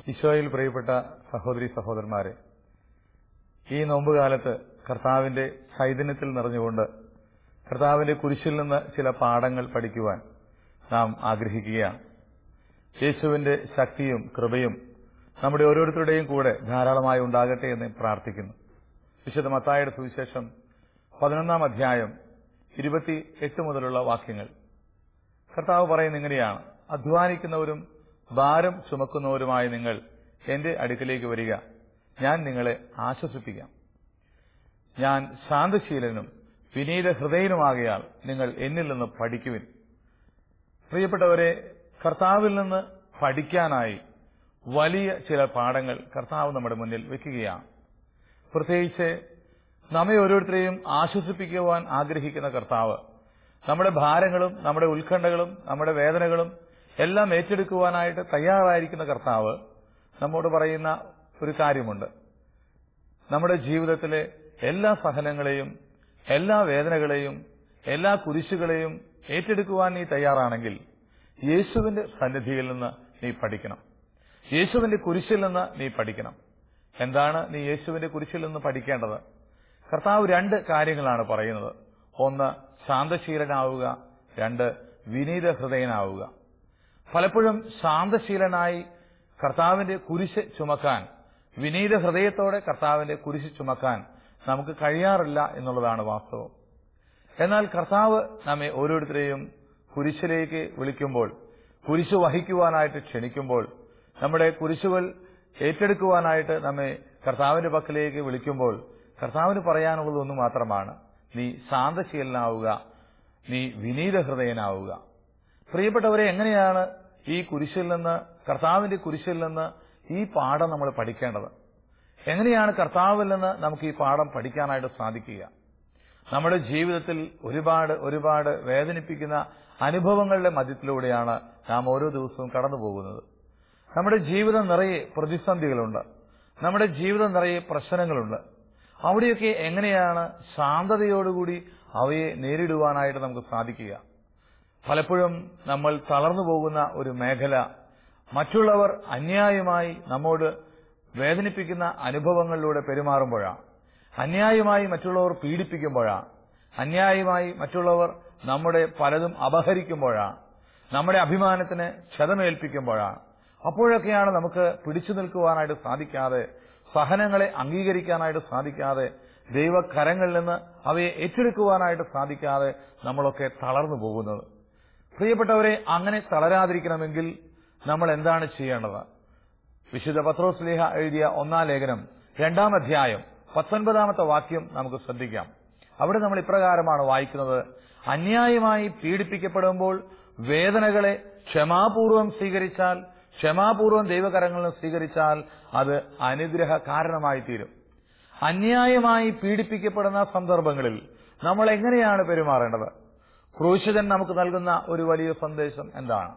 ഈശോയിൽ പ്രിയപ്പെട്ട സഹോദരി സഹോദരന്മാരെ ഈ നോമ്പുകാലത്ത് കർത്താവിന്റെ ചൈതന്യത്തിൽ നിറഞ്ഞുകൊണ്ട് കർത്താവിന്റെ കുരിശിൽ നിന്ന് ചില പാഠങ്ങൾ പഠിക്കുവാൻ നാം ആഗ്രഹിക്കുകയാണ് യേശുവിന്റെ ശക്തിയും കൃപയും നമ്മുടെ ഓരോരുത്തരുടെയും കൂടെ ധാരാളമായി ഉണ്ടാകട്ടെ എന്ന് പ്രാർത്ഥിക്കുന്നു വിശുദ്ധ മത്തായുടെ സുവിശേഷം പതിനൊന്നാം അധ്യായം ഇരുപത്തി എട്ട് മുതലുള്ള വാക്യങ്ങൾ കർത്താവ് പറയുന്ന ഇങ്ങനെയാണ് അധ്വാനിക്കുന്നവരും ഭാരം ചുമക്കുന്നവരുമായ നിങ്ങൾ എന്റെ അടുക്കിലേക്ക് വരിക ഞാൻ നിങ്ങളെ ആശ്വസിപ്പിക്കാം ഞാൻ ശാന്തശീലനും വിനീത ഹൃദയനുമാകയാൽ നിങ്ങൾ എന്നിൽ നിന്ന് പഠിക്കുവിൻ പ്രിയപ്പെട്ടവരെ കർത്താവിൽ നിന്ന് പഠിക്കാനായി വലിയ ചില പാഠങ്ങൾ കർത്താവ് നമ്മുടെ മുന്നിൽ വെക്കുകയാണ് പ്രത്യേകിച്ച് നമ്മെ ഓരോരുത്തരെയും ആശ്വസിപ്പിക്കുവാൻ ആഗ്രഹിക്കുന്ന കർത്താവ് നമ്മുടെ ഭാരങ്ങളും നമ്മുടെ ഉത്കണ്ഠകളും നമ്മുടെ വേദനകളും എല്ലാം ഏറ്റെടുക്കുവാനായിട്ട് തയ്യാറായിരിക്കുന്ന കർത്താവ് നമ്മോട് പറയുന്ന ഒരു കാര്യമുണ്ട് നമ്മുടെ ജീവിതത്തിലെ എല്ലാ സഹനങ്ങളെയും എല്ലാ വേദനകളെയും എല്ലാ കുരിശുകളെയും ഏറ്റെടുക്കുവാൻ നീ തയ്യാറാണെങ്കിൽ യേശുവിന്റെ സന്നിധിയിൽ നിന്ന് നീ പഠിക്കണം യേശുവിന്റെ കുരിശിൽ നിന്ന് നീ പഠിക്കണം എന്താണ് നീ യേശുവിന്റെ കുരിശിൽ നിന്ന് പഠിക്കേണ്ടത് കർത്താവ് രണ്ട് കാര്യങ്ങളാണ് പറയുന്നത് ഒന്ന് ശാന്തശീലനാവുക രണ്ട് വിനീത ഹൃദയനാവുക പലപ്പോഴും ശാന്തശീലനായി കർത്താവിന്റെ കുരിശ് ചുമക്കാൻ വിനീത ഹൃദയത്തോടെ കർത്താവിന്റെ കുരിശ് ചുമക്കാൻ നമുക്ക് കഴിയാറില്ല എന്നുള്ളതാണ് വാസ്തവം എന്നാൽ കർത്താവ് നമ്മെ ഓരോരുത്തരെയും കുരിശിലേക്ക് വിളിക്കുമ്പോൾ കുരിശ് വഹിക്കുവാനായിട്ട് ക്ഷണിക്കുമ്പോൾ നമ്മുടെ കുരിശുകൾ ഏറ്റെടുക്കുവാനായിട്ട് നമ്മെ കർത്താവിന്റെ പക്കലേക്ക് വിളിക്കുമ്പോൾ കർത്താവിന് പറയാനുള്ളത് ഒന്ന് മാത്രമാണ് നീ ശാന്തശീലനാവുക നീ വിനീത ഹൃദയനാവുക പ്രിയപ്പെട്ടവരെ എങ്ങനെയാണ് ഈ കുരിശിൽ നിന്ന് കർത്താവിന്റെ കുരിശിൽ നിന്ന് ഈ പാഠം നമ്മൾ പഠിക്കേണ്ടത് എങ്ങനെയാണ് കർത്താവിൽ നിന്ന് നമുക്ക് ഈ പാഠം പഠിക്കാനായിട്ട് സാധിക്കുക നമ്മുടെ ജീവിതത്തിൽ ഒരുപാട് ഒരുപാട് വേദനിപ്പിക്കുന്ന അനുഭവങ്ങളുടെ മധ്യത്തിലൂടെയാണ് നാം ഓരോ ദിവസവും കടന്നു പോകുന്നത് നമ്മുടെ ജീവിതം നിറയെ പ്രതിസന്ധികളുണ്ട് നമ്മുടെ ജീവിതം നിറയെ പ്രശ്നങ്ങളുണ്ട് അവിടെയൊക്കെ എങ്ങനെയാണ് ശാന്തതയോടുകൂടി അവയെ നേരിടുവാനായിട്ട് നമുക്ക് സാധിക്കുക പലപ്പോഴും നമ്മൾ തളർന്നു പോകുന്ന ഒരു മേഖല മറ്റുള്ളവർ അന്യായമായി നമ്മോട് വേദനിപ്പിക്കുന്ന അനുഭവങ്ങളിലൂടെ പെരുമാറുമ്പോഴാണ് അന്യായമായി മറ്റുള്ളവർ പീഡിപ്പിക്കുമ്പോഴാണ് അന്യായമായി മറ്റുള്ളവർ നമ്മുടെ പലതും അപഹരിക്കുമ്പോഴാണ് നമ്മുടെ അഭിമാനത്തിന് ക്ഷതമേൽപ്പിക്കുമ്പോഴാണ് അപ്പോഴൊക്കെയാണ് നമുക്ക് പിടിച്ചു നിൽക്കുവാനായിട്ട് സാധിക്കാതെ സഹനങ്ങളെ അംഗീകരിക്കാനായിട്ട് സാധിക്കാതെ ദൈവകരങ്ങളിൽ നിന്ന് അവയെ ഏറ്റെടുക്കുവാനായിട്ട് സാധിക്കാതെ നമ്മളൊക്കെ തളർന്നു പോകുന്നത് പ്രിയപ്പെട്ടവരെ അങ്ങനെ തളരാതിരിക്കണമെങ്കിൽ നമ്മൾ എന്താണ് ചെയ്യേണ്ടത് വിശുദ്ധ പത്രോസ്ലേഹ എഴുതിയ ഒന്നാം ലേഖനം രണ്ടാം അധ്യായം പത്തൊൻപതാമത്തെ വാക്യം നമുക്ക് ശ്രദ്ധിക്കാം അവിടെ നമ്മൾ ഇപ്രകാരമാണ് വായിക്കുന്നത് അന്യായമായി പീഡിപ്പിക്കപ്പെടുമ്പോൾ വേദനകളെ ക്ഷമാപൂർവം സ്വീകരിച്ചാൽ ക്ഷമാപൂർവം ദൈവകരങ്ങളിൽ സ്വീകരിച്ചാൽ അത് അനുഗ്രഹ കാരണമായി തീരും അന്യായമായി പീഡിപ്പിക്കപ്പെടുന്ന സന്ദർഭങ്ങളിൽ നമ്മൾ എങ്ങനെയാണ് പെരുമാറേണ്ടത് ക്രൂശിതൻ നമുക്ക് നൽകുന്ന ഒരു വലിയ സന്ദേശം എന്താണ്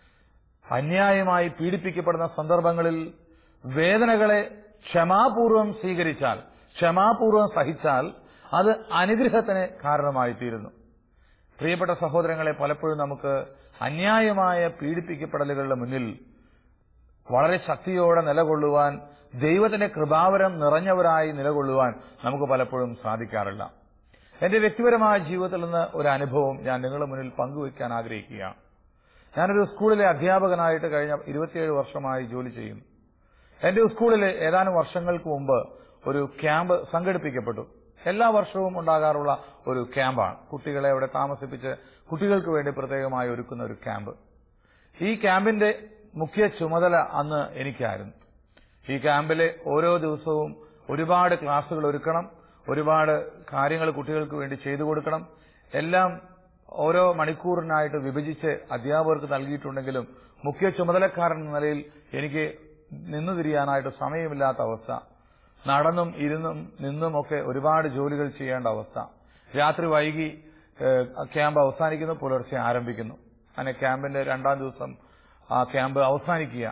അന്യായമായി പീഡിപ്പിക്കപ്പെടുന്ന സന്ദർഭങ്ങളിൽ വേദനകളെ ക്ഷമാപൂർവം സ്വീകരിച്ചാൽ ക്ഷമാപൂർവം സഹിച്ചാൽ അത് അനുഗ്രഹത്തിന് കാരണമായി തീരുന്നു പ്രിയപ്പെട്ട സഹോദരങ്ങളെ പലപ്പോഴും നമുക്ക് അന്യായമായ പീഡിപ്പിക്കപ്പെടലുകളുടെ മുന്നിൽ വളരെ ശക്തിയോടെ നിലകൊള്ളുവാൻ ദൈവത്തിന്റെ കൃപാവരം നിറഞ്ഞവരായി നിലകൊള്ളുവാൻ നമുക്ക് പലപ്പോഴും സാധിക്കാറില്ല എന്റെ വ്യക്തിപരമായ ജീവിതത്തിൽ നിന്ന് ഒരു അനുഭവം ഞാൻ നിങ്ങളുടെ മുന്നിൽ പങ്കുവയ്ക്കാൻ ആഗ്രഹിക്കുകയാണ് ഞാനൊരു സ്കൂളിലെ അധ്യാപകനായിട്ട് കഴിഞ്ഞ ഇരുപത്തിയേഴ് വർഷമായി ജോലി ചെയ്യുന്നു എന്റെ സ്കൂളിലെ ഏതാനും വർഷങ്ങൾക്ക് മുമ്പ് ഒരു ക്യാമ്പ് സംഘടിപ്പിക്കപ്പെട്ടു എല്ലാ വർഷവും ഉണ്ടാകാറുള്ള ഒരു ക്യാമ്പാണ് കുട്ടികളെ അവിടെ താമസിപ്പിച്ച് കുട്ടികൾക്ക് വേണ്ടി പ്രത്യേകമായി ഒരുക്കുന്ന ഒരു ക്യാമ്പ് ഈ ക്യാമ്പിന്റെ മുഖ്യ ചുമതല അന്ന് എനിക്കായിരുന്നു ഈ ക്യാമ്പിലെ ഓരോ ദിവസവും ഒരുപാട് ക്ലാസുകൾ ഒരുക്കണം ഒരുപാട് കാര്യങ്ങൾ കുട്ടികൾക്ക് വേണ്ടി ചെയ്തു കൊടുക്കണം എല്ലാം ഓരോ മണിക്കൂറിനായിട്ട് വിഭജിച്ച് അധ്യാപകർക്ക് നൽകിയിട്ടുണ്ടെങ്കിലും മുഖ്യ ചുമതലക്കാരൻ എന്ന നിലയിൽ എനിക്ക് നിന്നു തിരിയാനായിട്ട് സമയമില്ലാത്ത അവസ്ഥ നടന്നും ഇരുന്നും നിന്നും ഒക്കെ ഒരുപാട് ജോലികൾ ചെയ്യേണ്ട അവസ്ഥ രാത്രി വൈകി ക്യാമ്പ് അവസാനിക്കുന്നു പുലർച്ചെ ആരംഭിക്കുന്നു അങ്ങനെ ക്യാമ്പിന്റെ രണ്ടാം ദിവസം ആ ക്യാമ്പ് അവസാനിക്കുക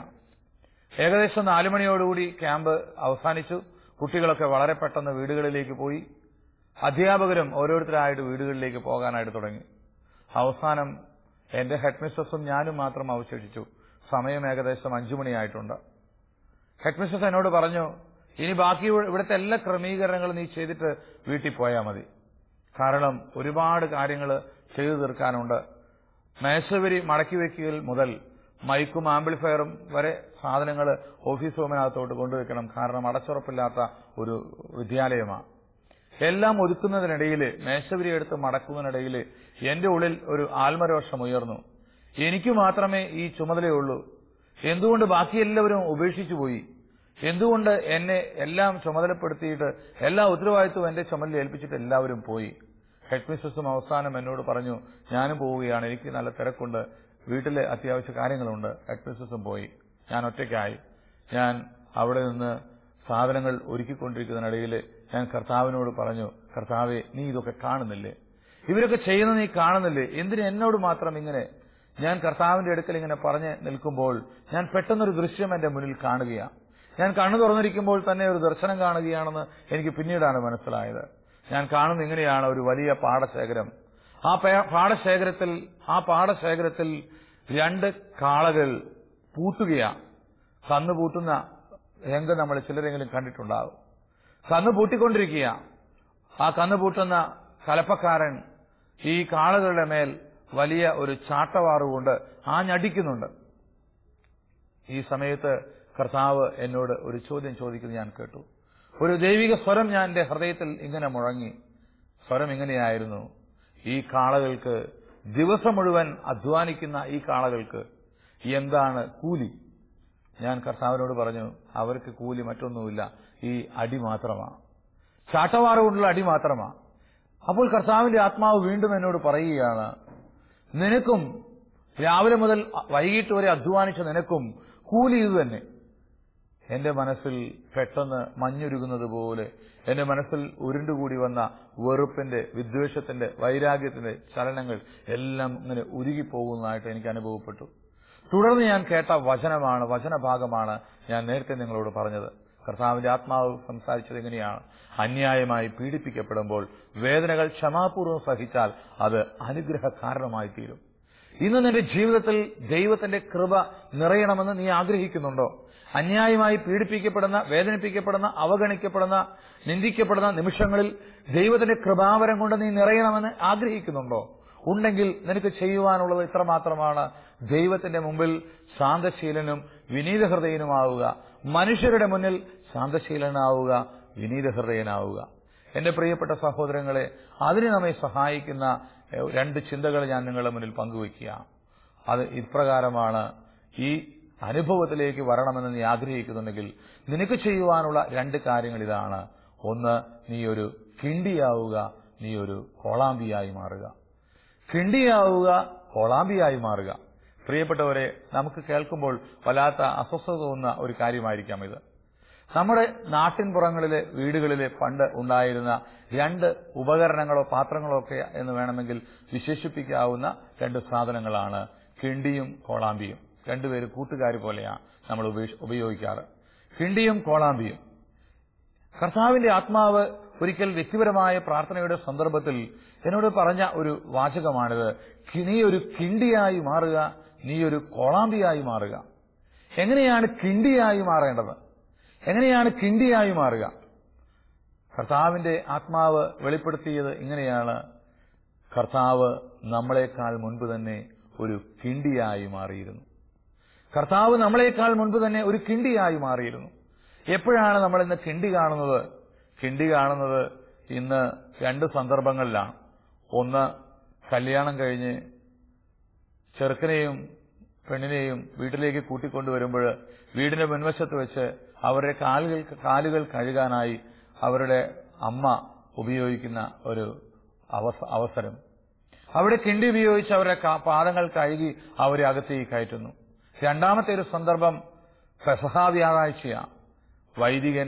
ഏകദേശം നാലുമണിയോടുകൂടി ക്യാമ്പ് അവസാനിച്ചു കുട്ടികളൊക്കെ വളരെ പെട്ടെന്ന് വീടുകളിലേക്ക് പോയി അധ്യാപകരും ഓരോരുത്തരായിട്ട് വീടുകളിലേക്ക് പോകാനായിട്ട് തുടങ്ങി അവസാനം എന്റെ ഹെഡ് മിസ്ട്രസും ഞാനും മാത്രം അവശേഷിച്ചു സമയം ഏകദേശം അഞ്ചു മണിയായിട്ടുണ്ട് ഹെഡ് മിസ്സസ് എന്നോട് പറഞ്ഞു ഇനി ബാക്കി ഇവ- ഇവിടുത്തെ എല്ലാ ക്രമീകരണങ്ങളും നീ ചെയ്തിട്ട് വീട്ടിൽ പോയാൽ മതി കാരണം ഒരുപാട് കാര്യങ്ങൾ ചെയ്തു തീർക്കാനുണ്ട് മേശവരി മടക്കി വെക്കൽ മുതൽ മൈക്കും ആംപ്ലിഫയറും വരെ സാധനങ്ങൾ ഓഫീസ് റൂമിനകത്തോട്ട് കൊണ്ടുവയ്ക്കണം കാരണം അടച്ചുറപ്പില്ലാത്ത ഒരു വിദ്യാലയമാണ് എല്ലാം ഒതുക്കുന്നതിനിടയിൽ മേശവരി എടുത്ത് മടക്കുന്നതിനിടയിൽ എന്റെ ഉള്ളിൽ ഒരു ആത്മരോഷം ഉയർന്നു എനിക്ക് മാത്രമേ ഈ ചുമതലയുള്ളൂ എന്തുകൊണ്ട് ബാക്കി എല്ലാവരും ഉപേക്ഷിച്ചു പോയി എന്തുകൊണ്ട് എന്നെ എല്ലാം ചുമതലപ്പെടുത്തിയിട്ട് എല്ലാ ഉത്തരവാദിത്വവും എന്റെ ചുമലിൽ ഏൽപ്പിച്ചിട്ട് എല്ലാവരും പോയി ഹെഡ് മിസ്സസും അവസാനം എന്നോട് പറഞ്ഞു ഞാനും പോവുകയാണ് എനിക്ക് നല്ല തിരക്കുണ്ട് വീട്ടിലെ അത്യാവശ്യ കാര്യങ്ങളുണ്ട് ഹെഡ് മിസ്സസും പോയി ഞാൻ ഒറ്റയ്ക്കായി ഞാൻ അവിടെ നിന്ന് സാധനങ്ങൾ ഒരുക്കിക്കൊണ്ടിരിക്കുന്നതിനിടയിൽ ഞാൻ കർത്താവിനോട് പറഞ്ഞു കർത്താവെ നീ ഇതൊക്കെ കാണുന്നില്ലേ ഇവരൊക്കെ ചെയ്യുന്നത് നീ കാണുന്നില്ലേ എന്തിന് എന്നോട് മാത്രം ഇങ്ങനെ ഞാൻ കർത്താവിന്റെ അടുക്കൽ ഇങ്ങനെ പറഞ്ഞ് നിൽക്കുമ്പോൾ ഞാൻ പെട്ടെന്നൊരു ദൃശ്യം എന്റെ മുന്നിൽ കാണുകയാണ് ഞാൻ കണ്ണു തുറന്നിരിക്കുമ്പോൾ തന്നെ ഒരു ദർശനം കാണുകയാണെന്ന് എനിക്ക് പിന്നീടാണ് മനസ്സിലായത് ഞാൻ കാണുന്ന ഇങ്ങനെയാണ് ഒരു വലിയ പാടശേഖരം ആ പേ- പാടശേഖരത്തിൽ ആ പാടശേഖരത്തിൽ രണ്ട് കാളകൾ പൂട്ടുകയാണ് കന്ന് പൂട്ടുന്ന രംഗം നമ്മൾ ചിലരെങ്കിലും കണ്ടിട്ടുണ്ടാകും കന്ന് പൂട്ടിക്കൊണ്ടിരിക്കുക ആ കന്ന് പൂട്ടുന്ന കലപ്പക്കാരൻ ഈ കാളകളുടെ മേൽ വലിയ ഒരു ചാട്ടവാറുകൊണ്ട് ആഞ്ഞടിക്കുന്നുണ്ട് ഈ സമയത്ത് കർത്താവ് എന്നോട് ഒരു ചോദ്യം ചോദിക്കുന്നത് ഞാൻ കേട്ടു ഒരു ദൈവിക സ്വരം ഞാൻ എന്റെ ഹൃദയത്തിൽ ഇങ്ങനെ മുഴങ്ങി സ്വരം ഇങ്ങനെയായിരുന്നു ഈ കാളകൾക്ക് ദിവസം മുഴുവൻ അധ്വാനിക്കുന്ന ഈ കാളകൾക്ക് എന്താണ് കൂലി ഞാൻ കർത്താവിനോട് പറഞ്ഞു അവർക്ക് കൂലി മറ്റൊന്നുമില്ല ഈ അടി മാത്രമാണ് ചാട്ടവാറ കൊണ്ടുള്ള അടി മാത്രമാണ് അപ്പോൾ കർത്താവിന്റെ ആത്മാവ് വീണ്ടും എന്നോട് പറയുകയാണ് നിനക്കും രാവിലെ മുതൽ വൈകിട്ട് വരെ അധ്വാനിച്ച നിനക്കും കൂലി ഇത് തന്നെ എന്റെ മനസ്സിൽ പെട്ടെന്ന് മഞ്ഞുരുകുന്നത് പോലെ എന്റെ മനസ്സിൽ ഉരുണ്ടുകൂടി വന്ന വെറുപ്പിന്റെ വിദ്വേഷത്തിന്റെ വൈരാഗ്യത്തിന്റെ ചലനങ്ങൾ എല്ലാം ഇങ്ങനെ ഉരുകിപ്പോകുന്നതായിട്ട് എനിക്ക് അനുഭവപ്പെട്ടു തുടർന്ന് ഞാൻ കേട്ട വചനമാണ് വചനഭാഗമാണ് ഞാൻ നേരത്തെ നിങ്ങളോട് പറഞ്ഞത് കർത്താവിന്റെ ആത്മാവ് സംസാരിച്ചത് എങ്ങനെയാണ് അന്യായമായി പീഡിപ്പിക്കപ്പെടുമ്പോൾ വേദനകൾ ക്ഷമാപൂർവ്വം സഹിച്ചാൽ അത് അനുഗ്രഹ കാരണമായി തീരും ഇന്ന് നിന്റെ ജീവിതത്തിൽ ദൈവത്തിന്റെ കൃപ നിറയണമെന്ന് നീ ആഗ്രഹിക്കുന്നുണ്ടോ അന്യായമായി പീഡിപ്പിക്കപ്പെടുന്ന വേദനിപ്പിക്കപ്പെടുന്ന അവഗണിക്കപ്പെടുന്ന നിന്ദിക്കപ്പെടുന്ന നിമിഷങ്ങളിൽ ദൈവത്തിന്റെ കൃപാവരം കൊണ്ട് നീ നിറയണമെന്ന് ആഗ്രഹിക്കുന്നുണ്ടോ ഉണ്ടെങ്കിൽ നിനക്ക് ചെയ്യുവാനുള്ളത് ഇത്രമാത്രമാണ് ദൈവത്തിന്റെ മുമ്പിൽ ശാന്തശീലനും വിനീത ഹൃദയനുമാവുക മനുഷ്യരുടെ മുന്നിൽ ശാന്തശീലനാവുക വിനീത ഹൃദയനാവുക എന്റെ പ്രിയപ്പെട്ട സഹോദരങ്ങളെ അതിന് നമ്മെ സഹായിക്കുന്ന എഹ്, രണ്ട് ചിന്തകൾ ഞാൻ നിങ്ങളുടെ മുന്നിൽ പങ്കുവയ്ക്കുക അത് ഇപ്രകാരമാണ് ഈ അനുഭവത്തിലേക്ക് വരണമെന്ന് നീ ആഗ്രഹിക്കുന്നുണ്ടെങ്കിൽ നിനക്ക് ചെയ്യുവാനുള്ള രണ്ട് കാര്യങ്ങൾ ഇതാണ് ഒന്ന് നീ ഒരു കിണ്ടിയാവുക നീ ഒരു കോളാമ്പിയായി മാറുക കിണ്ടിയാവുക കോളാമ്പിയായി മാറുക പ്രിയപ്പെട്ടവരെ നമുക്ക് കേൾക്കുമ്പോൾ വല്ലാത്ത അസ്വസ്ഥത തോന്നുന്ന ഒരു കാര്യമായിരിക്കാം ഇത് നമ്മുടെ നാട്ടിൻപുറങ്ങളിലെ വീടുകളിലെ പണ്ട് ഉണ്ടായിരുന്ന രണ്ട് ഉപകരണങ്ങളോ പാത്രങ്ങളോ ഒക്കെ എന്ന് വേണമെങ്കിൽ വിശേഷിപ്പിക്കാവുന്ന രണ്ട് സാധനങ്ങളാണ് കിണ്ടിയും കോളാമ്പിയും രണ്ടുപേര് കൂട്ടുകാർ പോലെയാണ് നമ്മൾ ഉപേക്ഷ- ഉപയോഗിക്കാറ് കിണ്ടിയും കോളാമ്പിയും കർത്താവിന്റെ ആത്മാവ് ഒരിക്കൽ വ്യക്തിപരമായ പ്രാർത്ഥനയുടെ സന്ദർഭത്തിൽ എന്നോട് പറഞ്ഞ ഒരു വാചകമാണിത് കി- നീ ഒരു കിണ്ടിയായി മാറുക നീ ഒരു കോളാമ്പിയായി മാറുക എങ്ങനെയാണ് കിണ്ടിയായി മാറേണ്ടത് എങ്ങനെയാണ് കിണ്ടിയായി മാറുക കർത്താവിന്റെ ആത്മാവ് വെളിപ്പെടുത്തിയത് ഇങ്ങനെയാണ് കർത്താവ് നമ്മളെക്കാൾ മുൻപ് തന്നെ ഒരു കിണ്ടിയായി മാറിയിരുന്നു കർത്താവ് നമ്മളെക്കാൾ മുൻപ് തന്നെ ഒരു കിണ്ടിയായി മാറിയിരുന്നു എപ്പോഴാണ് നമ്മൾ ഇന്ന് കിണ്ടി കാണുന്നത് കിണ്ടി കാണുന്നത് ഇന്ന് രണ്ട് സന്ദർഭങ്ങളിലാണ് ഒന്ന് കല്യാണം കഴിഞ്ഞ് ചെറുക്കനെയും പെണ്ണിനെയും വീട്ടിലേക്ക് കൂട്ടിക്കൊണ്ടുവരുമ്പോൾ വീടിന്റെ മുൻവശത്ത് വെച്ച് അവരുടെ കാലുകൾ കാലുകൾ കഴുകാനായി അവരുടെ അമ്മ ഉപയോഗിക്കുന്ന ഒരു അവസ- അവസരം അവിടെ കിണ്ടി ഉപയോഗിച്ച് അവരുടെ കാ- പാദങ്ങൾ കഴുകി അവരെ അകത്തേക്ക് കയറ്റുന്നു രണ്ടാമത്തെ ഒരു സന്ദർഭം പെസഹാ വ്യാഴാഴ്ചയാണ് വൈദികൻ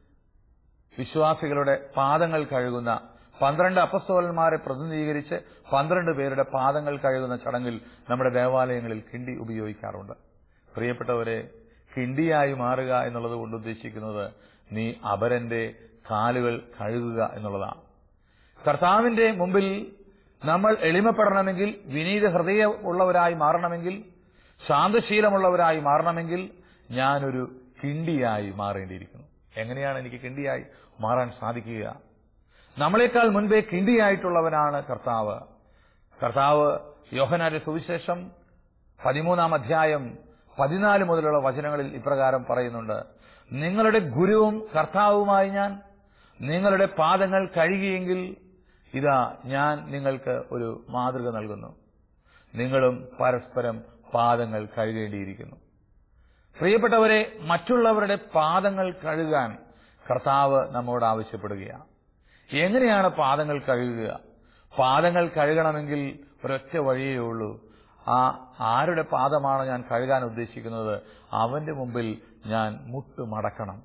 വിശ്വാസികളുടെ പാദങ്ങൾ കഴുകുന്ന പന്ത്രണ്ട് അപ്പസ്തോലന്മാരെ പ്രതിനിധീകരിച്ച് പന്ത്രണ്ട് പേരുടെ പാദങ്ങൾ കഴുകുന്ന ചടങ്ങിൽ നമ്മുടെ ദേവാലയങ്ങളിൽ കിണ്ടി ഉപയോഗിക്കാറുണ്ട് പ്രിയപ്പെട്ടവരെ കിണ്ടിയായി മാറുക എന്നുള്ളത് കൊണ്ട് ഉദ്ദേശിക്കുന്നത് നീ അപരന്റെ കാലുകൾ കഴുകുക എന്നുള്ളതാണ് കർത്താവിന്റെ മുമ്പിൽ നമ്മൾ എളിമപ്പെടണമെങ്കിൽ വിനീത ഹൃദയമുള്ളവരായി മാറണമെങ്കിൽ ശാന്തശീലമുള്ളവരായി മാറണമെങ്കിൽ ഞാനൊരു കിണ്ടിയായി മാറേണ്ടിയിരിക്കുന്നു എങ്ങനെയാണ് എനിക്ക് കിണ്ടിയായി മാറാൻ സാധിക്കുക നമ്മളെക്കാൾ മുൻപേ കിണ്ടിയായിട്ടുള്ളവനാണ് കർത്താവ് കർത്താവ് യോഹനാന്റെ സുവിശേഷം പതിമൂന്നാം അധ്യായം പതിനാല് മുതലുള്ള വചനങ്ങളിൽ ഇപ്രകാരം പറയുന്നുണ്ട് നിങ്ങളുടെ ഗുരുവും കർത്താവുമായി ഞാൻ നിങ്ങളുടെ പാദങ്ങൾ കഴുകിയെങ്കിൽ ഇതാ ഞാൻ നിങ്ങൾക്ക് ഒരു മാതൃക നൽകുന്നു നിങ്ങളും പരസ്പരം പാദങ്ങൾ കഴുകേണ്ടിയിരിക്കുന്നു പ്രിയപ്പെട്ടവരെ മറ്റുള്ളവരുടെ പാദങ്ങൾ കഴുകാൻ കർത്താവ് നമ്മോട് ആവശ്യപ്പെടുകയാണ് എങ്ങനെയാണ് പാദങ്ങൾ കഴുകുക പാദങ്ങൾ കഴുകണമെങ്കിൽ ഒരൊറ്റ വഴിയേ ഉള്ളൂ ആ ആരുടെ പാദമാണ് ഞാൻ കഴുകാൻ ഉദ്ദേശിക്കുന്നത് അവന്റെ മുമ്പിൽ ഞാൻ മുട്ടുമടക്കണം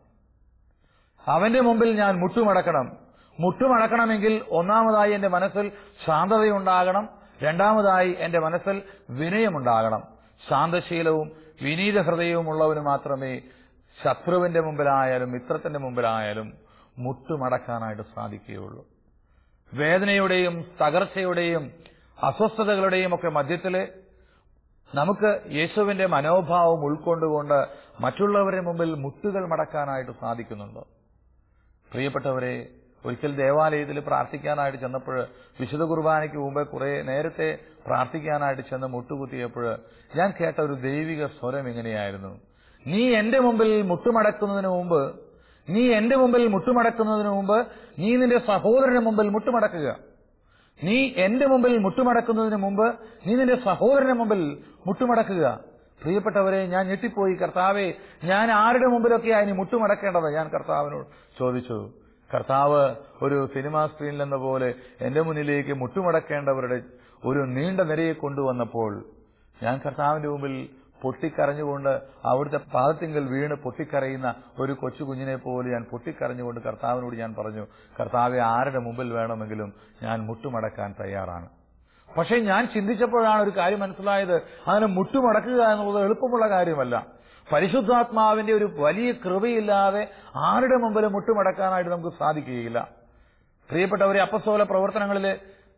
അവന്റെ മുമ്പിൽ ഞാൻ മുട്ടുമടക്കണം മുട്ടുമടക്കണമെങ്കിൽ ഒന്നാമതായി എന്റെ മനസ്സിൽ ശാന്തതയുണ്ടാകണം രണ്ടാമതായി എന്റെ മനസ്സിൽ വിനയമുണ്ടാകണം ശാന്തശീലവും വിനീത ഹൃദയവുമുള്ളവന് മാത്രമേ ശത്രുവിന്റെ മുമ്പിലായാലും മിത്രത്തിന്റെ മുമ്പിലായാലും മുട്ടുമടക്കാനായിട്ട് സാധിക്കുകയുള്ളൂ വേദനയുടെയും തകർച്ചയുടെയും അസ്വസ്ഥതകളുടെയും ഒക്കെ മധ്യത്തില് നമുക്ക് യേശുവിന്റെ മനോഭാവം ഉൾക്കൊണ്ടുകൊണ്ട് മറ്റുള്ളവരുടെ മുമ്പിൽ മുട്ടുകൾ മടക്കാനായിട്ട് സാധിക്കുന്നുണ്ട് പ്രിയപ്പെട്ടവരെ ഒരിക്കൽ ദേവാലയത്തിൽ പ്രാർത്ഥിക്കാനായിട്ട് ചെന്നപ്പോൾ വിശുദ്ധ കുർബാനയ്ക്ക് മുമ്പ് കുറെ നേരത്തെ പ്രാർത്ഥിക്കാനായിട്ട് ചെന്ന് മുട്ടുകുത്തിയപ്പോൾ ഞാൻ കേട്ട ഒരു ദൈവിക സ്വരം ഇങ്ങനെയായിരുന്നു നീ എന്റെ മുമ്പിൽ മുട്ടുമടക്കുന്നതിന് മുമ്പ് നീ എന്റെ മുമ്പിൽ മുട്ടുമടക്കുന്നതിന് മുമ്പ് നീ നിന്റെ സഹോദരന് മുമ്പിൽ മുട്ടുമടക്കുക നീ എന്റെ മുമ്പിൽ മുട്ടുമടക്കുന്നതിന് മുമ്പ് നീ നിന്റെ സഹോദരന് മുമ്പിൽ മുട്ടുമടക്കുക പ്രിയപ്പെട്ടവരെ ഞാൻ ഞെട്ടിപ്പോയി കർത്താവെ ഞാൻ ആരുടെ മുമ്പിലൊക്കെയാ ഇനി മുട്ടുമടക്കേണ്ടത് ഞാൻ കർത്താവിനോട് ചോദിച്ചു കർത്താവ് ഒരു സിനിമാ സ്ക്രീനിൽ എന്ന പോലെ എന്റെ മുന്നിലേക്ക് മുട്ടുമടക്കേണ്ടവരുടെ ഒരു നീണ്ട നിരയെ കൊണ്ടുവന്നപ്പോൾ ഞാൻ കർത്താവിന്റെ മുമ്പിൽ പൊട്ടിക്കരഞ്ഞുകൊണ്ട് അവിടുത്തെ പാദത്തിങ്കൽ വീണ് പൊട്ടിക്കരയുന്ന ഒരു കൊച്ചു കുഞ്ഞിനെ പോലെ ഞാൻ പൊട്ടിക്കരഞ്ഞുകൊണ്ട് കർത്താവിനോട് ഞാൻ പറഞ്ഞു കർത്താവെ ആരുടെ മുമ്പിൽ വേണമെങ്കിലും ഞാൻ മുട്ടുമടക്കാൻ തയ്യാറാണ് പക്ഷേ ഞാൻ ചിന്തിച്ചപ്പോഴാണ് ഒരു കാര്യം മനസ്സിലായത് അങ്ങനെ മുട്ടുമടക്കുക എന്നുള്ളത് എളുപ്പമുള്ള കാര്യമല്ല പരിശുദ്ധാത്മാവിന്റെ ഒരു വലിയ കൃപയില്ലാതെ ആരുടെ മുമ്പിൽ മുട്ടുമടക്കാനായിട്ട് നമുക്ക് സാധിക്കുകയില്ല പ്രിയപ്പെട്ടവരെ അപ്പസ്തോല പ്രവർത്തനങ്ങളിലെ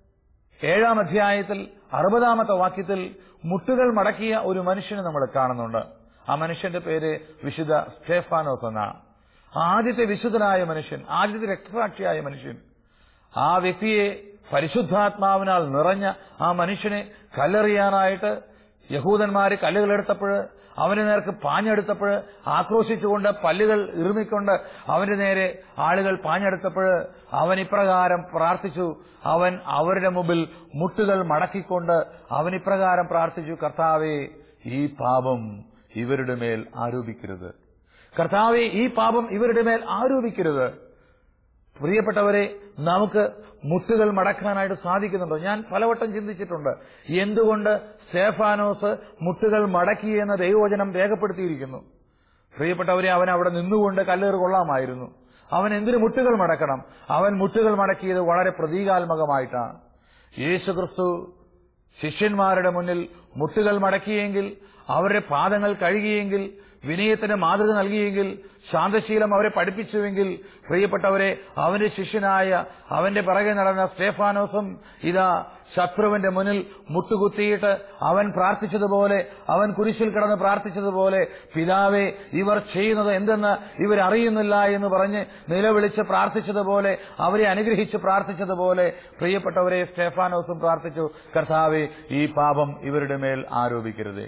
ഏഴാം അധ്യായത്തിൽ അറുപതാമത്തെ വാക്യത്തിൽ മുട്ടുകൾ മടക്കിയ ഒരു മനുഷ്യനെ നമ്മൾ കാണുന്നുണ്ട് ആ മനുഷ്യന്റെ പേര് വിശുദ്ധ സ്റ്റേഫാനോസ് എന്നാണ് ആദ്യത്തെ വിശുദ്ധനായ മനുഷ്യൻ ആദ്യത്തെ രക്തസാക്ഷിയായ മനുഷ്യൻ ആ വ്യക്തിയെ പരിശുദ്ധാത്മാവിനാൽ നിറഞ്ഞ ആ മനുഷ്യനെ കല്ലെറിയാനായിട്ട് യഹൂദന്മാര് കല്ലുകളെടുത്തപ്പോൾ അവന് നേർക്ക് പാഞ്ഞെടുത്തപ്പോൾ ആക്രോശിച്ചുകൊണ്ട് പല്ലുകൾ ഇറുമിക്കൊണ്ട് അവന്റെ നേരെ ആളുകൾ പാഞ്ഞെടുത്തപ്പോൾ അവൻ ഇപ്രകാരം പ്രാർത്ഥിച്ചു അവൻ അവരുടെ മുമ്പിൽ മുട്ടുകൾ മടക്കിക്കൊണ്ട് അവൻ ഇപ്രകാരം പ്രാർത്ഥിച്ചു കർത്താവെ ഈ പാപം ഇവരുടെ മേൽ ആരോപിക്കരുത് കർത്താവെ ഈ പാപം ഇവരുടെ മേൽ ആരോപിക്കരുത് പ്രിയപ്പെട്ടവരെ നമുക്ക് മുട്ടുകൾ മടക്കാനായിട്ട് സാധിക്കുന്നുണ്ടോ ഞാൻ പലവട്ടം ചിന്തിച്ചിട്ടുണ്ട് എന്തുകൊണ്ട് സ്റ്റേഫാനോസ് മുട്ടുകൾ മടക്കി എന്ന ദൈവവചനം രേഖപ്പെടുത്തിയിരിക്കുന്നു പ്രിയപ്പെട്ടവരെ അവൻ അവിടെ നിന്നുകൊണ്ട് കല്ലേറ് കൊള്ളാമായിരുന്നു അവൻ എന്തിനു മുട്ടുകൾ മടക്കണം അവൻ മുട്ടുകൾ മടക്കിയത് വളരെ പ്രതീകാത്മകമായിട്ടാണ് യേശുക്രിസ്തു ശിഷ്യന്മാരുടെ മുന്നിൽ മുട്ടുകൾ മടക്കിയെങ്കിൽ അവരുടെ പാദങ്ങൾ കഴുകിയെങ്കിൽ വിനയത്തിന് മാതൃക നൽകിയെങ്കിൽ ശാന്തശീലം അവരെ പഠിപ്പിച്ചുവെങ്കിൽ പ്രിയപ്പെട്ടവരെ അവന്റെ ശിഷ്യനായ അവന്റെ പിറകെ നടന്ന സ്റ്റേഫാനോസും ഇതാ ശത്രുവിന്റെ മുന്നിൽ മുട്ടുകുത്തിയിട്ട് അവൻ പ്രാർത്ഥിച്ചതുപോലെ അവൻ കുരിശിൽ കിടന്ന് പ്രാർത്ഥിച്ചതുപോലെ പിതാവെ ഇവർ ചെയ്യുന്നത് എന്തെന്ന് ഇവരറിയുന്നില്ല എന്ന് പറഞ്ഞ് നിലവിളിച്ച് പ്രാർത്ഥിച്ചതുപോലെ അവരെ അനുഗ്രഹിച്ച് പ്രാർത്ഥിച്ചതുപോലെ പ്രിയപ്പെട്ടവരെ സ്റ്റേഫാനോസും പ്രാർത്ഥിച്ചു കർത്താവെ ഈ പാപം ഇവരുടെ മേൽ ആരോപിക്കരുതേ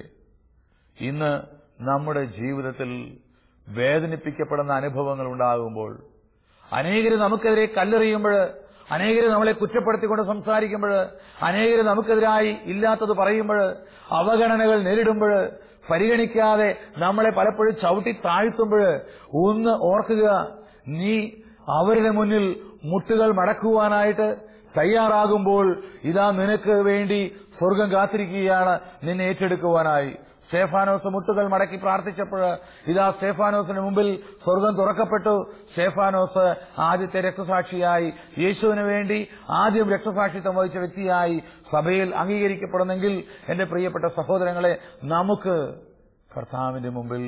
ഇന്ന് നമ്മുടെ ജീവിതത്തിൽ വേദനിപ്പിക്കപ്പെടുന്ന അനുഭവങ്ങൾ ഉണ്ടാകുമ്പോൾ അനേകര് നമുക്കെതിരെ കല്ലെറിയുമ്പോൾ അനേകര് നമ്മളെ കുറ്റപ്പെടുത്തിക്കൊണ്ട് സംസാരിക്കുമ്പോൾ അനേകര് നമുക്കെതിരായി ഇല്ലാത്തത് പറയുമ്പോൾ അവഗണനകൾ നേരിടുമ്പോൾ പരിഗണിക്കാതെ നമ്മളെ പലപ്പോഴും ചവിട്ടി താഴ്ത്തുമ്പോൾ ഒന്ന് ഓർക്കുക നീ അവരുടെ മുന്നിൽ മുട്ടുകൾ മടക്കുവാനായിട്ട് തയ്യാറാകുമ്പോൾ ഇതാ നിനക്ക് വേണ്ടി സ്വർഗം കാത്തിരിക്കുകയാണ് നിന്നെ ഏറ്റെടുക്കുവാനായി സ്റ്റേഫാനോസ് മുട്ടുകൾ മടക്കി പ്രാർത്ഥിച്ചപ്പോൾ ഇതാ സ്റ്റേഫാനോസിന് മുമ്പിൽ സ്വർഗം തുറക്കപ്പെട്ടു സ്റ്റേഫാനോസ് ആദ്യത്തെ രക്തസാക്ഷിയായി യേശുവിന് വേണ്ടി ആദ്യം രക്തസാക്ഷിത്വം വഹിച്ച വ്യക്തിയായി സഭയിൽ അംഗീകരിക്കപ്പെടുന്നെങ്കിൽ എന്റെ പ്രിയപ്പെട്ട സഹോദരങ്ങളെ നമുക്ക് കർത്താവിന്റെ മുമ്പിൽ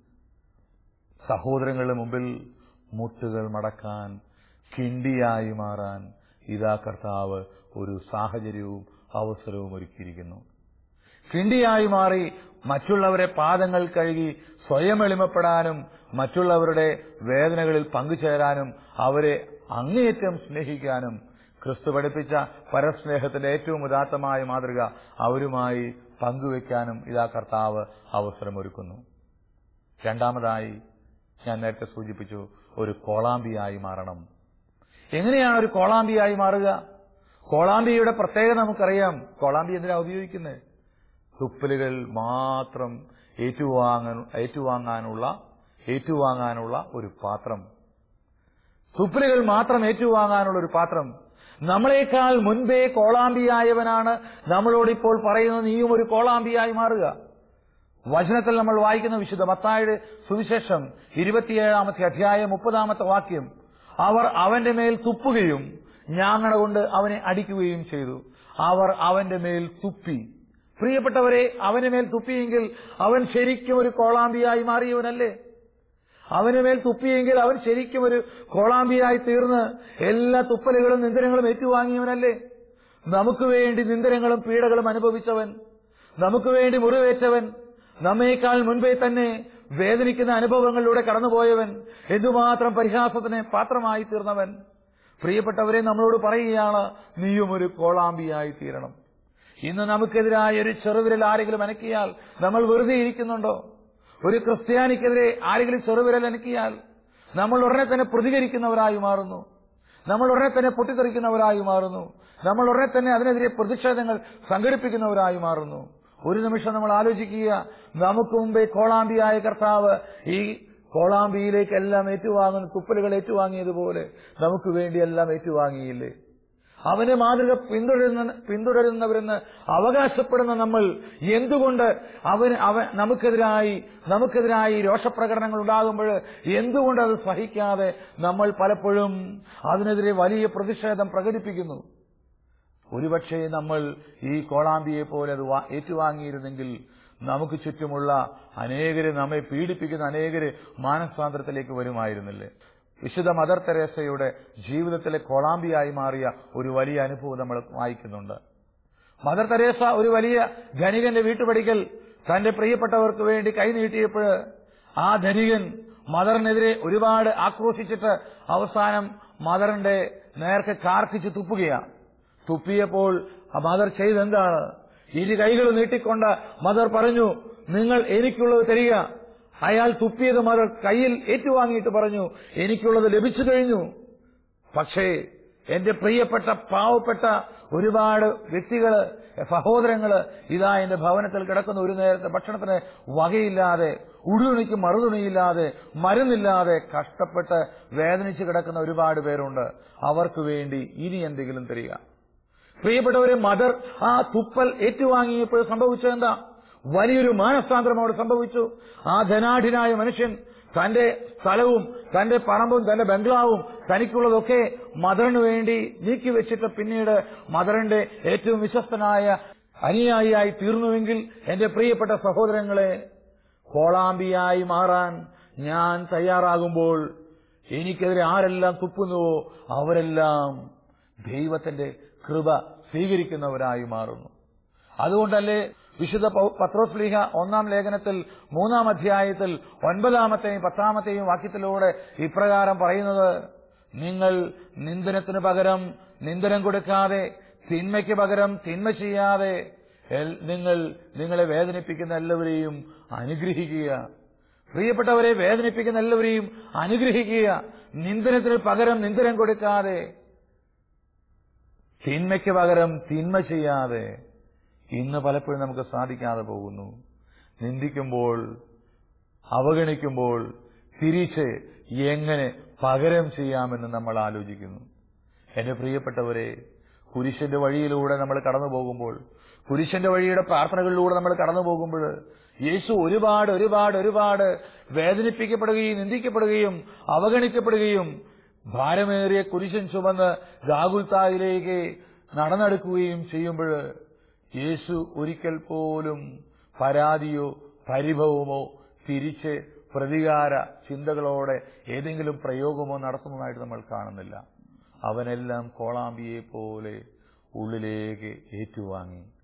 സഹോദരങ്ങളുടെ മുമ്പിൽ മുട്ടുകൾ മടക്കാൻ കിണ്ടിയായി മാറാൻ ഇതാ കർത്താവ് ഒരു സാഹചര്യവും അവസരവും ഒരുക്കിയിരിക്കുന്നു കിണ്ടിയായി മാറി മറ്റുള്ളവരെ പാദങ്ങൾ കഴുകി സ്വയം എളിമപ്പെടാനും മറ്റുള്ളവരുടെ വേദനകളിൽ പങ്കുചേരാനും അവരെ അങ്ങേയറ്റം സ്നേഹിക്കാനും ക്രിസ്തു പഠിപ്പിച്ച പരസ്നേഹത്തിന്റെ ഏറ്റവും ഉദാത്തമായ മാതൃക അവരുമായി പങ്കുവെക്കാനും ഇതാ കർത്താവ് അവസരമൊരുക്കുന്നു രണ്ടാമതായി ഞാൻ നേരത്തെ സൂചിപ്പിച്ചു ഒരു കോളാമ്പിയായി മാറണം എങ്ങനെയാണ് ഒരു കോളാമ്പിയായി മാറുക കോളാമ്പിയുടെ പ്രത്യേകത നമുക്കറിയാം കോളാമ്പി എന്തിനാ ഉപയോഗിക്കുന്നത് തുപ്പലുകൾ മാത്രം ഏറ്റുവാങ്ങാൻ ഏറ്റുവാങ്ങാനുള്ള ഏറ്റുവാങ്ങാനുള്ള ഒരു പാത്രം തുപ്പലുകൾ മാത്രം ഏറ്റുവാങ്ങാനുള്ള ഒരു പാത്രം നമ്മളെക്കാൾ മുൻപേ കോളാമ്പിയായവനാണ് നമ്മളോട് ഇപ്പോൾ പറയുന്നത് നീയും ഒരു കോളാമ്പിയായി മാറുക വചനത്തിൽ നമ്മൾ വായിക്കുന്ന വിശുദ്ധ മത്തായുടെ സുവിശേഷം ഇരുപത്തിയേഴാമത്തെ അധ്യായം മുപ്പതാമത്തെ വാക്യം അവർ അവന്റെ മേൽ തുപ്പുകയും ഞാങ്ങണ കൊണ്ട് അവനെ അടിക്കുകയും ചെയ്തു അവർ അവന്റെ മേൽ തുപ്പി പ്രിയപ്പെട്ടവരെ അവന് മേൽ തുപ്പിയെങ്കിൽ അവൻ ശരിക്കും ഒരു കോളാമ്പിയായി മാറിയവനല്ലേ അവന് മേൽ തുപ്പിയെങ്കിൽ അവൻ ശരിക്കും ഒരു കോളാമ്പിയായി തീർന്ന് എല്ലാ തുപ്പലുകളും നിന്ദനങ്ങളും ഏറ്റുവാങ്ങിയവനല്ലേ നമുക്ക് വേണ്ടി നിന്ദനങ്ങളും പീഡകളും അനുഭവിച്ചവൻ നമുക്ക് വേണ്ടി മുറിവേറ്റവൻ നമ്മേക്കാൾ മുൻപേ തന്നെ വേദനിക്കുന്ന അനുഭവങ്ങളിലൂടെ കടന്നുപോയവൻ എന്തുമാത്രം പരിഹാസത്തിന് പാത്രമായി തീർന്നവൻ പ്രിയപ്പെട്ടവരെ നമ്മളോട് പറയുകയാണ് നീയും ഒരു കോളാമ്പിയായി തീരണം ഇന്ന് നമുക്കെതിരായ ഒരു ചെറുവിരൽ ആരെങ്കിലും അനക്കിയാൽ നമ്മൾ വെറുതെ ഇരിക്കുന്നുണ്ടോ ഒരു ക്രിസ്ത്യാനിക്കെതിരെ ആരെങ്കിലും ചെറുവിരൽ അനക്കിയാൽ നമ്മൾ ഉടനെ തന്നെ പ്രതികരിക്കുന്നവരായി മാറുന്നു നമ്മൾ ഉടനെ തന്നെ പൊട്ടിത്തെറിക്കുന്നവരായി മാറുന്നു നമ്മൾ ഉടനെ തന്നെ അതിനെതിരെ പ്രതിഷേധങ്ങൾ സംഘടിപ്പിക്കുന്നവരായി മാറുന്നു ഒരു നിമിഷം നമ്മൾ ആലോചിക്കുക നമുക്ക് മുമ്പേ കോളാമ്പിയായ കർത്താവ് ഈ കോളാമ്പിയിലേക്കെല്ലാം ഏറ്റുവാങ്ങുന്ന തുപ്പലുകൾ ഏറ്റുവാങ്ങിയതുപോലെ നമുക്ക് വേണ്ടി എല്ലാം ഏറ്റുവാങ്ങിയില്ലേ അവന് മാതൃക പിന്തുടരുന്ന പിന്തുടരുന്നവരെന്ന് അവകാശപ്പെടുന്ന നമ്മൾ എന്തുകൊണ്ട് അവന് അവൻ നമുക്കെതിരായി നമുക്കെതിരായി രോഷപ്രകടനങ്ങൾ ഉണ്ടാകുമ്പോൾ എന്തുകൊണ്ട് അത് സഹിക്കാതെ നമ്മൾ പലപ്പോഴും അതിനെതിരെ വലിയ പ്രതിഷേധം പ്രകടിപ്പിക്കുന്നു ഒരുപക്ഷെ നമ്മൾ ഈ കോളാമ്പിയെ പോലെ അത് വാ- ഏറ്റുവാങ്ങിയിരുന്നെങ്കിൽ നമുക്ക് ചുറ്റുമുള്ള അനേകര് നമ്മെ പീഡിപ്പിക്കുന്ന അനേകര് മാനസാന്തരത്തിലേക്ക് വരുമായിരുന്നില്ലേ വിശുദ്ധ മദർ തെരേസയുടെ ജീവിതത്തിലെ കോളാമ്പിയായി മാറിയ ഒരു വലിയ അനുഭവം നമ്മൾ വായിക്കുന്നുണ്ട് മദർ തെരേസ ഒരു വലിയ ധനികന്റെ വീട്ടുപടിക്കൽ തന്റെ പ്രിയപ്പെട്ടവർക്ക് വേണ്ടി കൈനീട്ടിയപ്പോൾ ആ ധനികൻ മദറിനെതിരെ ഒരുപാട് ആക്രോശിച്ചിട്ട് അവസാനം മദറിന്റെ നേർക്ക് കാർക്കിച്ച് തുപ്പുകയാണ് തുപ്പിയപ്പോൾ ആ മദർ ചെയ്തെന്താണ് ഇരു കൈകൾ നീട്ടിക്കൊണ്ട് മദർ പറഞ്ഞു നിങ്ങൾ എനിക്കുള്ളത് തരിക അയാൾ തുപ്പിയത് മദർ കയ്യിൽ ഏറ്റുവാങ്ങിയിട്ട് പറഞ്ഞു എനിക്കുള്ളത് ലഭിച്ചു കഴിഞ്ഞു പക്ഷേ എന്റെ പ്രിയപ്പെട്ട പാവപ്പെട്ട ഒരുപാട് വ്യക്തികള് സഹോദരങ്ങള് ഇതാ എന്റെ ഭവനത്തിൽ കിടക്കുന്ന ഒരു നേരത്തെ ഭക്ഷണത്തിന് വകയില്ലാതെ ഉടുതുണിക്ക് മറുതുണിയില്ലാതെ മരുന്നില്ലാതെ കഷ്ടപ്പെട്ട് വേദനിച്ച് കിടക്കുന്ന ഒരുപാട് പേരുണ്ട് അവർക്ക് വേണ്ടി ഇനി എന്തെങ്കിലും തരിക പ്രിയപ്പെട്ടവരെ മദർ ആ തുപ്പൽ ഏറ്റുവാങ്ങിയപ്പോൾ സംഭവിച്ചത് എന്താ വലിയൊരു മാനസാന്തരം അവിടെ സംഭവിച്ചു ആ ധനാഢ്യനായ മനുഷ്യൻ തന്റെ സ്ഥലവും തന്റെ പറമ്പും തന്റെ ബംഗ്ലാവും തനിക്കുള്ളതൊക്കെ മദറിന് വേണ്ടി നീക്കിവെച്ചിട്ട് പിന്നീട് മദറിന്റെ ഏറ്റവും വിശ്വസ്തനായ അനുയായിയായി തീർന്നുവെങ്കിൽ എന്റെ പ്രിയപ്പെട്ട സഹോദരങ്ങളെ കോളാമ്പിയായി മാറാൻ ഞാൻ തയ്യാറാകുമ്പോൾ എനിക്കെതിരെ ആരെല്ലാം തുപ്പുന്നുവോ അവരെല്ലാം ദൈവത്തിന്റെ കൃപ സ്വീകരിക്കുന്നവരായി മാറുന്നു അതുകൊണ്ടല്ലേ വിശുദ്ധ പൗ- പത്രോസ്ലീഹ ഒന്നാം ലേഖനത്തിൽ മൂന്നാം അധ്യായത്തിൽ ഒൻപതാമത്തെയും പത്താമത്തെയും വാക്യത്തിലൂടെ ഇപ്രകാരം പറയുന്നത് നിങ്ങൾ നിന്ദനത്തിന് പകരം നിന്ദനം കൊടുക്കാതെ തിന്മയ്ക്ക് പകരം തിന്മ ചെയ്യാതെ എൽ- നിങ്ങൾ നിങ്ങളെ വേദനിപ്പിക്കുന്ന എല്ലാവരെയും അനുഗ്രഹിക്കുക പ്രിയപ്പെട്ടവരെ വേദനിപ്പിക്കുന്ന എല്ലാവരെയും അനുഗ്രഹിക്കുക നിന്ദനത്തിന് പകരം നിന്ദനം കൊടുക്കാതെ തിന്മയ്ക്ക് പകരം തിന്മ ചെയ്യാതെ ഇന്ന് പലപ്പോഴും നമുക്ക് സാധിക്കാതെ പോകുന്നു നിന്ദിക്കുമ്പോൾ അവഗണിക്കുമ്പോൾ തിരിച്ച് എങ്ങനെ പകരം ചെയ്യാമെന്ന് നമ്മൾ ആലോചിക്കുന്നു എന്റെ പ്രിയപ്പെട്ടവരെ കുരിശന്റെ വഴിയിലൂടെ നമ്മൾ കടന്നു പോകുമ്പോൾ കുരിശന്റെ വഴിയുടെ പ്രാർത്ഥനകളിലൂടെ നമ്മൾ കടന്നു പോകുമ്പോൾ യേശു ഒരുപാട് ഒരുപാട് ഒരുപാട് വേദനിപ്പിക്കപ്പെടുകയും നിന്ദിക്കപ്പെടുകയും അവഗണിക്കപ്പെടുകയും ഭാരമേറിയ കുരിശൻ ചുമന്ന് ഗാഗുൽത്തായിലേക്ക് നടന്നെടുക്കുകയും ചെയ്യുമ്പോൾ യേശു ഒരിക്കൽ പോലും പരാതിയോ പരിഭവമോ തിരിച്ച് പ്രതികാര ചിന്തകളോടെ ഏതെങ്കിലും പ്രയോഗമോ നടത്തുന്നതായിട്ട് നമ്മൾ കാണുന്നില്ല അവനെല്ലാം കോളാമ്പിയെ പോലെ ഉള്ളിലേക്ക് ഏറ്റുവാങ്ങി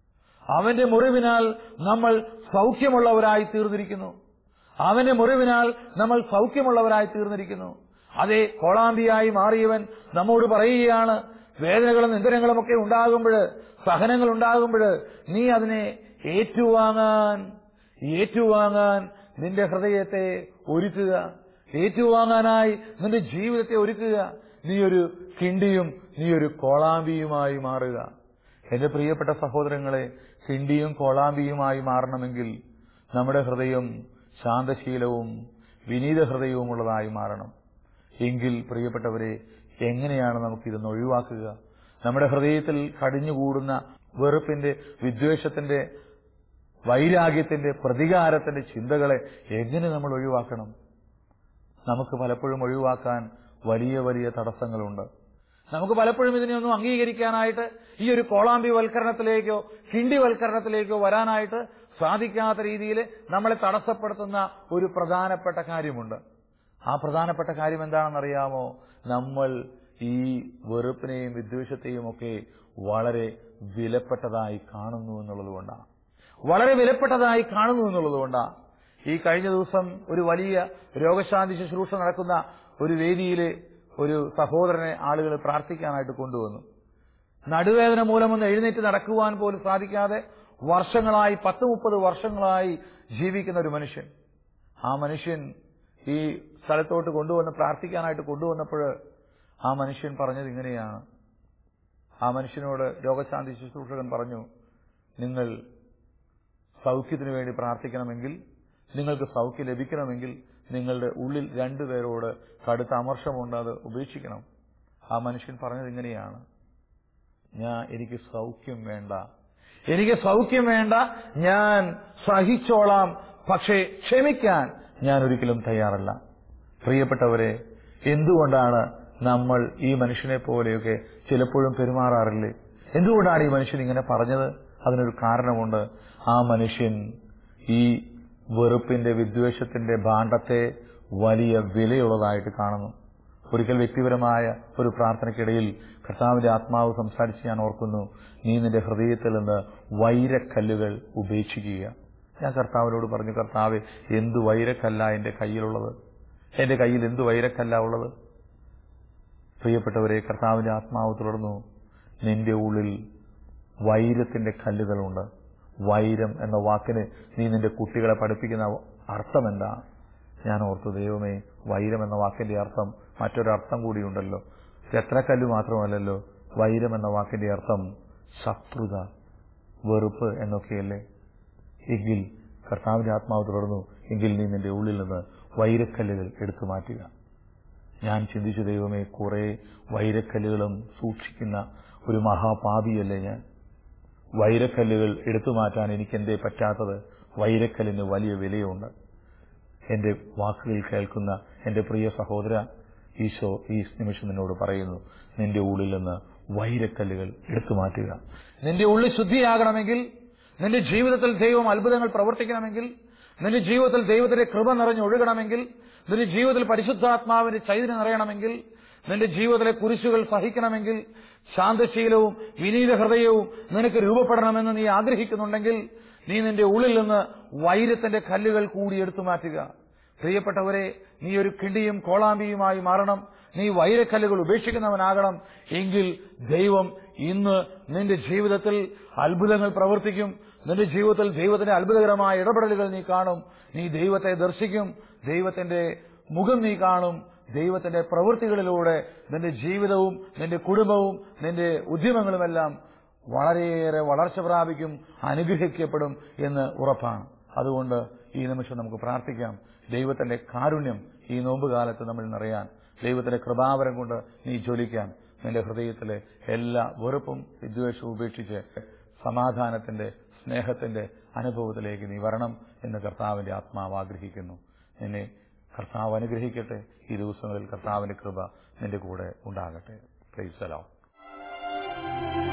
അവന്റെ മുറിവിനാൽ നമ്മൾ സൗഖ്യമുള്ളവരായി തീർന്നിരിക്കുന്നു അവന്റെ മുറിവിനാൽ നമ്മൾ സൗഖ്യമുള്ളവരായി തീർന്നിരിക്കുന്നു അതേ കോളാമ്പിയായി മാറിയവൻ നമ്മോട് പറയുകയാണ് വേദനകളും നിന്ദനങ്ങളും ഒക്കെ ഉണ്ടാകുമ്പോൾ സഹനങ്ങൾ ഉണ്ടാകുമ്പോൾ നീ അതിനെ ഏറ്റുവാങ്ങാൻ ഏറ്റുവാങ്ങാൻ നിന്റെ ഹൃദയത്തെ ഒരുക്കുക ഏറ്റുവാങ്ങാനായി നിന്റെ ജീവിതത്തെ ഒരുക്കുക നീ ഒരു കിണ്ടിയും നീ ഒരു കോളാമ്പിയുമായി മാറുക എന്റെ പ്രിയപ്പെട്ട സഹോദരങ്ങളെ കിണ്ടിയും കോളാമ്പിയുമായി മാറണമെങ്കിൽ നമ്മുടെ ഹൃദയം ശാന്തശീലവും വിനീത ഹൃദയവുമുള്ളതായി മാറണം എങ്കിൽ പ്രിയപ്പെട്ടവരെ എങ്ങനെയാണ് നമുക്കിതൊന്ന് ഒഴിവാക്കുക നമ്മുടെ ഹൃദയത്തിൽ കടിഞ്ഞുകൂടുന്ന വെറുപ്പിന്റെ വിദ്വേഷത്തിന്റെ വൈരാഗ്യത്തിന്റെ പ്രതികാരത്തിന്റെ ചിന്തകളെ എങ്ങനെ നമ്മൾ ഒഴിവാക്കണം നമുക്ക് പലപ്പോഴും ഒഴിവാക്കാൻ വലിയ വലിയ തടസ്സങ്ങളുണ്ട് നമുക്ക് പലപ്പോഴും ഇതിനെയൊന്നും അംഗീകരിക്കാനായിട്ട് ഈ ഒരു കോളാമ്പിവൽക്കരണത്തിലേക്കോ കിണ്ടിവൽക്കരണത്തിലേക്കോ വരാനായിട്ട് സാധിക്കാത്ത രീതിയിൽ നമ്മളെ തടസ്സപ്പെടുത്തുന്ന ഒരു പ്രധാനപ്പെട്ട കാര്യമുണ്ട് ആ പ്രധാനപ്പെട്ട കാര്യം എന്താണെന്നറിയാമോ നമ്മൾ ഈ വെറുപ്പിനെയും വിദ്വേഷത്തെയും ഒക്കെ വളരെ വിലപ്പെട്ടതായി കാണുന്നു എന്നുള്ളതുകൊണ്ടാണ് വളരെ വിലപ്പെട്ടതായി കാണുന്നു എന്നുള്ളതുകൊണ്ടാണ് ഈ കഴിഞ്ഞ ദിവസം ഒരു വലിയ രോഗശാന്തി ശുശ്രൂഷ നടക്കുന്ന ഒരു വേദിയിൽ ഒരു സഹോദരനെ ആളുകൾ പ്രാർത്ഥിക്കാനായിട്ട് കൊണ്ടുവന്നു നടുവേദന മൂലമൊന്ന് എഴുന്നേറ്റ് നടക്കുവാൻ പോലും സാധിക്കാതെ വർഷങ്ങളായി പത്ത് മുപ്പത് വർഷങ്ങളായി ജീവിക്കുന്ന ഒരു മനുഷ്യൻ ആ മനുഷ്യൻ ഈ സ്ഥലത്തോട്ട് കൊണ്ടുവന്ന് പ്രാർത്ഥിക്കാനായിട്ട് കൊണ്ടുവന്നപ്പോൾ ആ മനുഷ്യൻ പറഞ്ഞത് ഇങ്ങനെയാണ് ആ മനുഷ്യനോട് രോഗശാന്തി ശുശ്രൂഷകൻ പറഞ്ഞു നിങ്ങൾ സൗഖ്യത്തിനു വേണ്ടി പ്രാർത്ഥിക്കണമെങ്കിൽ നിങ്ങൾക്ക് സൗഖ്യം ലഭിക്കണമെങ്കിൽ നിങ്ങളുടെ ഉള്ളിൽ രണ്ടുപേരോട് കടുത്ത അമർഷമുണ്ട് അത് ഉപേക്ഷിക്കണം ആ മനുഷ്യൻ പറഞ്ഞത് ഇങ്ങനെയാണ് ഞാൻ എനിക്ക് സൗഖ്യം വേണ്ട എനിക്ക് സൗഖ്യം വേണ്ട ഞാൻ സഹിച്ചോളാം പക്ഷേ ക്ഷമിക്കാൻ ഞാൻ ഒരിക്കലും തയ്യാറല്ല പ്രിയപ്പെട്ടവരെ എന്തുകൊണ്ടാണ് നമ്മൾ ഈ മനുഷ്യനെ പോലെയൊക്കെ ചിലപ്പോഴും പെരുമാറാറില്ലേ എന്തുകൊണ്ടാണ് ഈ മനുഷ്യൻ ഇങ്ങനെ പറഞ്ഞത് അതിനൊരു കാരണമുണ്ട് ആ മനുഷ്യൻ ഈ വെറുപ്പിന്റെ വിദ്വേഷത്തിന്റെ ഭാണ്ഡത്തെ വലിയ വിലയുള്ളതായിട്ട് കാണുന്നു ഒരിക്കൽ വ്യക്തിപരമായ ഒരു പ്രാർത്ഥനയ്ക്കിടയിൽ കർത്താവിന്റെ ആത്മാവ് സംസാരിച്ച് ഞാൻ ഓർക്കുന്നു നീ നിന്റെ ഹൃദയത്തിൽ നിന്ന് വൈരക്കല്ലുകൾ ഉപേക്ഷിക്കുക ഞാൻ കർത്താവിനോട് പറഞ്ഞു കർത്താവ് എന്ത് വൈരക്കല്ല എന്റെ കയ്യിലുള്ളത് എന്റെ കയ്യിൽ എന്ത് വൈരക്കല്ല ഉള്ളത് പ്രിയപ്പെട്ടവരെ കർത്താവിന്റെ ആത്മാവ് തുടർന്നു നിന്റെ ഉള്ളിൽ വൈരത്തിന്റെ കല്ലുകളുണ്ട് വൈരം എന്ന വാക്കിന് നീ നിന്റെ കുട്ടികളെ പഠിപ്പിക്കുന്ന അർത്ഥം എന്താ ഞാൻ ഓർത്തു ദൈവമേ വൈരം എന്ന വാക്കിന്റെ അർത്ഥം മറ്റൊരർത്ഥം കൂടിയുണ്ടല്ലോ രത്നക്കല്ല് മാത്രമല്ലല്ലോ വൈരം എന്ന വാക്കിന്റെ അർത്ഥം ശത്രുത വെറുപ്പ് എന്നൊക്കെയല്ലേ എങ്കിൽ കർത്താവിന്റെ ആത്മാവ് തുടർന്നു എങ്കിൽ നീ നിന്റെ ഉള്ളിൽ നിന്ന് വൈരക്കല്ലുകൾ എടുത്തു മാറ്റുക ഞാൻ ചിന്തിച്ചു ദൈവമേ കുറെ വൈരക്കല്ലുകളും സൂക്ഷിക്കുന്ന ഒരു മഹാപാപിയല്ലേ ഞാൻ വൈരക്കല്ലുകൾ എടുത്തു മാറ്റാൻ എനിക്ക് എന്തേ പറ്റാത്തത് വൈരക്കല്ലിന് വലിയ വിലയുണ്ട് എന്റെ വാക്കുകൾ കേൾക്കുന്ന എന്റെ പ്രിയ സഹോദര ഈശോ ഈ നിമിഷം നിന്നോട് പറയുന്നു നിന്റെ ഉള്ളിൽ നിന്ന് വൈരക്കല്ലുകൾ എടുത്തു മാറ്റുക നിന്റെ ഉള്ളിൽ ശുദ്ധിയാകണമെങ്കിൽ നിന്റെ ജീവിതത്തിൽ ദൈവം അത്ഭുതങ്ങൾ പ്രവർത്തിക്കണമെങ്കിൽ നിന്റെ ജീവിതത്തിൽ ദൈവത്തിന്റെ കൃപ നിറഞ്ഞൊഴുകണമെങ്കിൽ നിന്റെ ജീവിതത്തിൽ പരിശുദ്ധാത്മാവിന്റെ ചൈതന്യം നിറയണമെങ്കിൽ നിന്റെ ജീവിതത്തിലെ കുരിശുകൾ സഹിക്കണമെങ്കിൽ ശാന്തശീലവും വിനീത ഹൃദയവും നിനക്ക് രൂപപ്പെടണമെന്ന് നീ ആഗ്രഹിക്കുന്നുണ്ടെങ്കിൽ നീ നിന്റെ ഉള്ളിൽ നിന്ന് വൈരത്തിന്റെ കല്ലുകൾ കൂടി എടുത്തു മാറ്റുക പ്രിയപ്പെട്ടവരെ നീ ഒരു കിണ്ടിയും കോളാമ്പിയുമായി മാറണം നീ വൈരക്കല്ലുകൾ ഉപേക്ഷിക്കുന്നവനാകണം എങ്കിൽ ദൈവം ഇന്ന് നിന്റെ ജീവിതത്തിൽ അത്ഭുതങ്ങൾ പ്രവർത്തിക്കും നിന്റെ ജീവിതത്തിൽ ദൈവത്തിന്റെ അത്ഭുതകരമായ ഇടപെടലുകൾ നീ കാണും നീ ദൈവത്തെ ദർശിക്കും ദൈവത്തിന്റെ മുഖം നീ കാണും ദൈവത്തിന്റെ പ്രവൃത്തികളിലൂടെ നിന്റെ ജീവിതവും നിന്റെ കുടുംബവും നിന്റെ ഉദ്യമങ്ങളുമെല്ലാം വളരെയേറെ വളർച്ച പ്രാപിക്കും അനുഗ്രഹിക്കപ്പെടും എന്ന് ഉറപ്പാണ് അതുകൊണ്ട് ഈ നിമിഷം നമുക്ക് പ്രാർത്ഥിക്കാം ദൈവത്തിന്റെ കാരുണ്യം ഈ നോമ്പുകാലത്ത് നമ്മൾ നിറയാൻ ദൈവത്തിന്റെ കൃപാവരം കൊണ്ട് നീ ജ്വലിക്കാൻ നിന്റെ ഹൃദയത്തിലെ എല്ലാ വെറുപ്പും വിദ്വേഷവും ഉപേക്ഷിച്ച് സമാധാനത്തിന്റെ സ്നേഹത്തിന്റെ അനുഭവത്തിലേക്ക് നീ വരണം എന്ന് കർത്താവിന്റെ ആത്മാവ് ആഗ്രഹിക്കുന്നു നിന്നെ കർത്താവ് അനുഗ്രഹിക്കട്ടെ ഈ ദിവസങ്ങളിൽ കർത്താവിന്റെ കൃപ നിന്റെ കൂടെ ഉണ്ടാകട്ടെ പ്രൈസ്